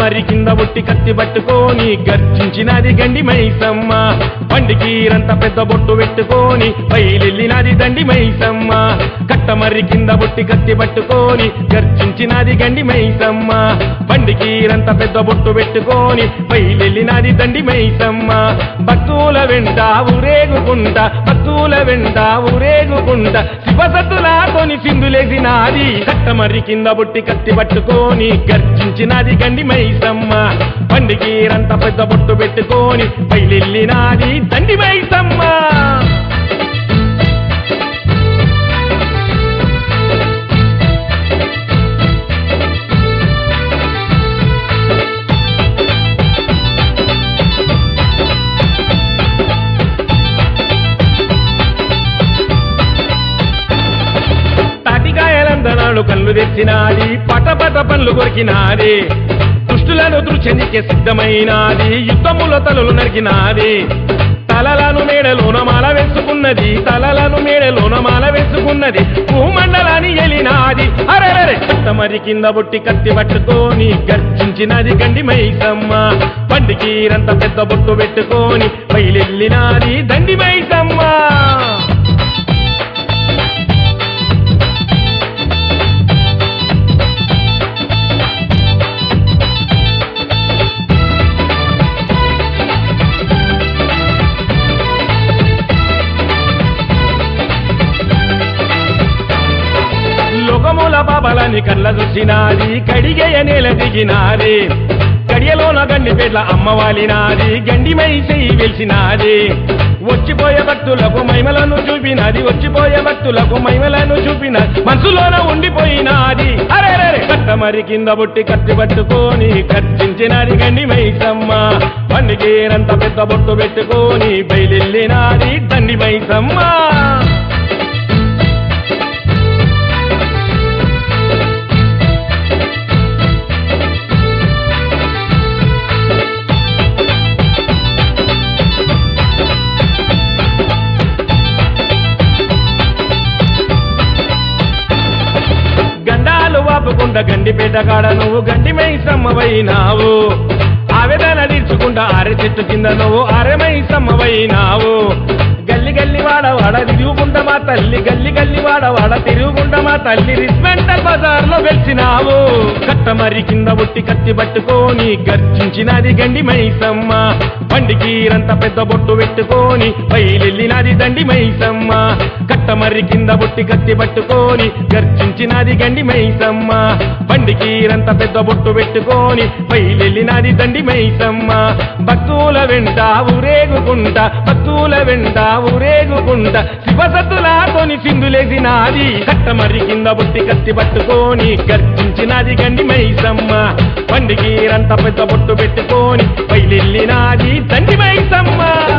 మరి కింద బొట్టి కత్తి పట్టుకొని గర్జించినది గండి మైసమ్మ బండికి రంత పెద్ద బొట్టు పెట్టుకొని బయలెళ్ళినది దండి మైసమ్మ కట్టమర్రి కింద బొట్టి కత్తి పట్టుకొని గర్జించినది గండి మైసమ్మ బండికి రంత పెద్ద బొట్టు పెట్టుకొని బయలెళ్ళినది దండి మైసమ్మ భక్తుల వెంట ఊరేగుకుంటా భక్తుల వెంట ఊరేగుకుంటా శివసత్తులాతోని సింధులేసినాది కట్టమర్రి కింద బొట్టి కత్తి పట్టుకొని గర్జించినది గండి మైసమ్మ బండికి రంత పెద్ద బొట్టు పెట్టుకొని బయలెళ్ళినాది దండి మైసమ్మ తాటికాయలందనాడు కళ్ళు తెచ్చినాది పటపట పళ్ళు కొరికినాది దుష్టులను దృశ్యనికే సిద్ధమైనాది యుద్ధముల తలలు నరికినాది తలలను మేడలోన మాల వేసుకున్నది తలలను మేడలోన మాల వేసుకున్నది భూమండలాన్ని ఎలినాది అరెరే మరి కింద బొట్టి కత్తి పట్టుకొని గర్జించినది గండి మైసమ్మ బండికి రంత పెద్ద బొట్టు పెట్టుకొని బయలెళ్ళినాది దండి మైసమ్మ లోకముల బాబలని కళ్ళ చూసినాది కడిగేయ నేల దిగినాది కడియలోన గండి పేట్ల అమ్మవాలినాది గండి మైసై వెలిసినాది వచ్చిపోయే భక్తులకు మహిమలను చూపినది వచ్చిపోయే భక్తులకు మహిమలను చూపినది మనసులోన ఉండిపోయినాది అరే కట్ట మరి కింద బొట్టి కత్తి పట్టుకొని కర్చించినది గండి మైసమ్మ బండికి రంత పెద్ద బొట్టు పెట్టుకొని బయలెళ్ళినాది దండి మైసమ్మ గండాలు వాపుకుంటా గండిపేట కాడ నువ్వు గండి మైసమ్మవైనావు ఆవేదన తీర్చుకుంటా ఆరె చెట్టు కింద నువ్వు అరె మైసమ్మవైనావు గల్లి గల్లి వాడ వాడ తిరుగుకుంటా మా తల్లి గల్లి గల్లి వాడ వాడ తిరుగుకుంటా మా తల్లి రిస్మెంటల్ బజార్ లో వెలిసినావు కట్ట మరి కింద బొట్టి కత్తి పట్టుకొని గర్జించినది గండి మైసమ్మ బండికి రంత పెద్ద బొట్టు పెట్టుకొని బయలెళ్ళినది దండి మైసమ్మ కట్ట మరి కింద బొట్టి కత్తి పట్టుకొని గర్జించినది గండి మైసమ్మ బండికి రంత పెద్ద బొట్టు పెట్టుకొని బయలెళ్ళినది దండి మైసమ్మ భక్తుల వెంట ఊరేగుకుంటా భక్తుల వెంట ఊరేగుకుంటా శివసత్తులాతోని సింధులేసినాది కట్ట మరి కింద బొట్టి కత్తి పట్టుకొని గర్జించినది గండి మైసమ్మ బండికి రంత పెద్ద బొట్టు పెట్టుకొని బయలెళ్ళినాది దండి మైసమ్మ